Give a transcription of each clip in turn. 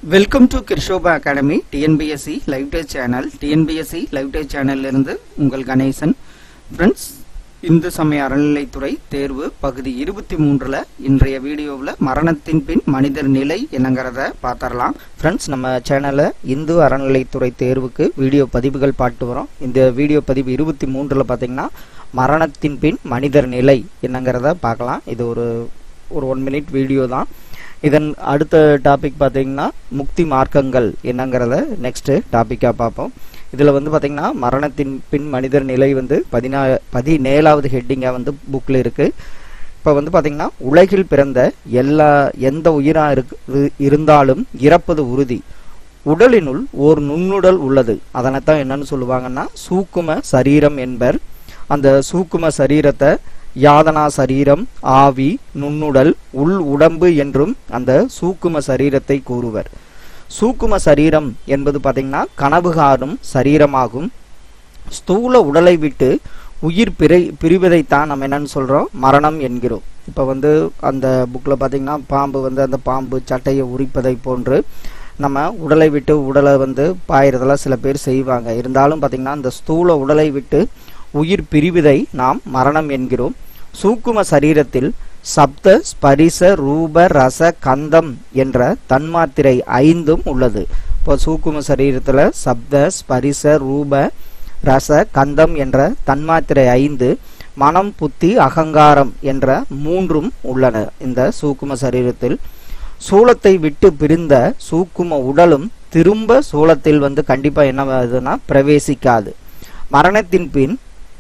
welcome to Krishoba academy TNPSC live day channel TNPSC live day சேனல்ல இருந்து உங்கள் Ganesan friends Hindu சமய அறநிலைத்துறை தேர்வு பகுதி இருபத்தி மூன்றுல இன்றைய வீடியோவில் மரணத்தின் பின் மனிதர் நிலை என்னங்கிறத பார்த்தரலாம் ஃப்ரெண்ட்ஸ் நம்ம சேனலை இந்து அறநிலைத்துறை தேர்வுக்கு வீடியோ பதிவுகள் பாட்டு வரோம் இந்த வீடியோ பதிவு இருபத்தி மூன்றில் பார்த்தீங்கன்னா மரணத்தின் பின் மனிதர் நிலை என்னங்கிறத பார்க்கலாம் இது ஒரு ஒரு ஒன் மினிட் வீடியோ தான் இதன் அடுத்த டாபிக் பார்த்தீங்கன்னா முக்தி மார்க்கங்கள் என்னங்கிறத நெக்ஸ்ட் டாப்பிக்காக பார்ப்போம் இதில் வந்து பார்த்தீங்கன்னா மரணத்தின் பின் மனிதர் நிலை வந்து பதினா பதினேழாவது ஹெட்டிங்காக வந்து புக்கில் இருக்குது இப்போ வந்து பார்த்தீங்கன்னா உலகில் பிறந்த எல்லா எந்த உயிராக இருக்கு இருந்தாலும் இறப்பது உறுதி உடலினுள் ஓர் நுண்ணுடல் உள்ளது அதனைத்தான் என்னன்னு சொல்லுவாங்கன்னா சூக்கும சரீரம் என்பர் அந்த சூக்கும சரீரத்தை யாதனா சரீரம் ஆவி நுண்ணுடல் உள் உடம்பு என்றும் அந்த சூக்கும சரீரத்தை கூறுவர் சூக்கும சரீரம் என்பது பார்த்தீங்கன்னா கனவு காணும் சரீரமாகும் ஸ்தூல உடலை விட்டு உயிர் பிறை பிரிவதைத்தான் நம்ம என்னன்னு சொல்றோம் மரணம் என்கிறோம் இப்போ வந்து அந்த புக்கில் பார்த்தீங்கன்னா பாம்பு வந்து அந்த பாம்பு சட்டையை உரிப்பதை போன்று நம்ம உடலை விட்டு உடலை வந்து பாயிறதெல்லாம் சில பேர் செய்வாங்க இருந்தாலும் பார்த்தீங்கன்னா அந்த ஸ்தூல உடலை விட்டு உயிர் பிரிவதை நாம் மரணம் என்கிறோம் சூக்கும சரீரத்தில் சப்த ஸ்பரிச ரூப ரச கந்தம் என்ற தன்மாத்திரை ஐந்தும் உள்ளது இப்போ சூக்கும சரீரத்தில் சப்த ஸ்பரிச ரூப ரச கந்தம் என்ற தன்மாத்திரை ஐந்து மனம் புத்தி அகங்காரம் என்ற மூன்றும் உள்ளன இந்த சூக்கும சரீரத்தில் சூலத்தை விட்டு பிரிந்த சூக்கும உடலும் திரும்ப சூலத்தில் வந்து கண்டிப்பா என்ன ஆகுதுன்னா பிரவேசிக்காது மரணத்தின் பின்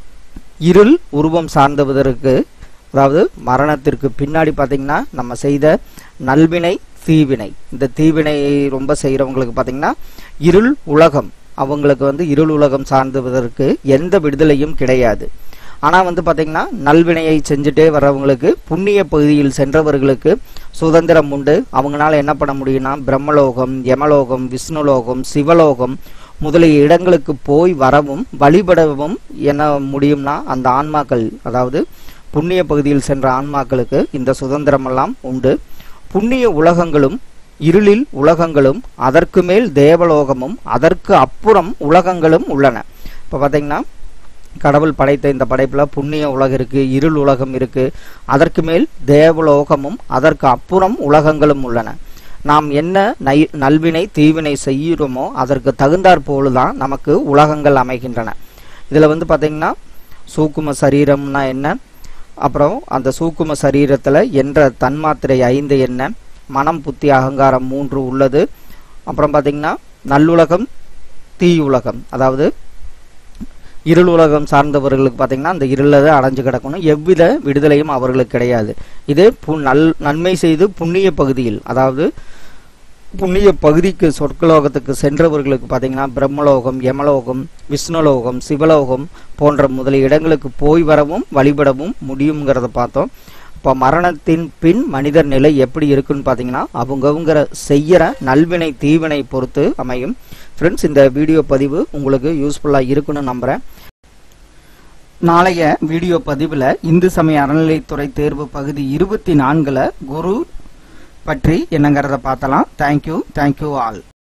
இருள் உருவம் சார்ந்தவதற்கு அதாவது மரணத்திற்கு பின்னாடி பார்த்தீங்கன்னா நம்ம செய்த நல்வினை தீவினை இந்த தீவினை ரொம்ப செய்கிறவங்களுக்கு பார்த்தீங்கன்னா இருள் உலகம் அவங்களுக்கு வந்து இருள் உலகம் சார்ந்துவதற்கு எந்த விடுதலையும் கிடையாது ஆனால் வந்து பார்த்தீங்கன்னா நல்வினையை செஞ்சுட்டே வர்றவங்களுக்கு புண்ணிய பகுதியில் சென்றவர்களுக்கு சுதந்திரம் உண்டு அவங்களால என்ன பண்ண முடியும்னா பிரம்மலோகம் யமலோகம் விஷ்ணுலோகம் சிவலோகம் முதலிய இடங்களுக்கு போய் வரவும் வழிபடவும் என்ன முடியும்னா அந்த ஆன்மாக்கள் அதாவது புண்ணிய பகுதியில் சென்ற ஆன்மாக்களுக்கு இந்த சுதந்திரமெல்லாம் உண்டு புண்ணிய உலகங்களும் இருளில் உலகங்களும் அதற்கு மேல் தேவலோகமும் அதற்கு அப்புறம் உலகங்களும் உள்ளன இப்போ பார்த்தீங்கன்னா கடவுள் படைத்த இந்த படைப்பில் புண்ணிய உலகம் இருக்கு இருள் உலகம் இருக்கு அதற்கு மேல் தேவலோகமும் அதற்கு அப்புறம் உலகங்களும் உள்ளன நாம் என்ன நை நல்வினை தீவினை செய்கிறோமோ அதற்கு தகுந்தாற் போலுதான் நமக்கு உலகங்கள் அமைகின்றன இதில் வந்து பார்த்தீங்கன்னா சூக்கும சரீரம்னா என்ன அப்புறம் அந்த சூக்கும சரீரத்தில் என்ற தன்மாத்திரை ஐந்து என்ன மனம் புத்தி அகங்காரம் மூன்று உள்ளது அப்புறம் பார்த்தீங்கன்னா நல்லுலகம் தீயுலகம் அதாவது இருள் உலகம் சார்ந்தவர்களுக்கு பார்த்தீங்கன்னா அந்த இருளதை அடைஞ்சு கிடக்கணும் எவ்வித விடுதலையும் அவர்களுக்கு கிடையாது இது நல் நன்மை செய்து புண்ணிய பகுதியில் அதாவது புண்ணிய பகுதிக்கு சொர்க்கலோகத்துக்கு சென்றவர்களுக்கு பார்த்தீங்கன்னா பிரம்மலோகம் யமலோகம் விஷ்ணுலோகம் சிவலோகம் போன்ற முதலிய இடங்களுக்கு போய் வரவும் வழிபடவும் முடியுங்கிறத பார்த்தோம் இப்போ மரணத்தின் பின் மனிதர் நிலை எப்படி இருக்குன்னு பார்த்தீங்கன்னா அவங்கவுங்கிற செய்யற நல்வினை தீவினை பொறுத்து அமையும் ஃப்ரெண்ட்ஸ் இந்த வீடியோ பதிவு உங்களுக்கு யூஸ்ஃபுல்லாக இருக்குன்னு நம்புகிறேன் நாளைய வீடியோ பதிவில் இந்து சமய அறநிலைத்துறை தேர்வு பகுதி இருபத்தி நான்கில் குரு பற்றி என்னங்கிறத பார்த்தலாம் தேங்க்யூ தேங்க்யூ ஆல்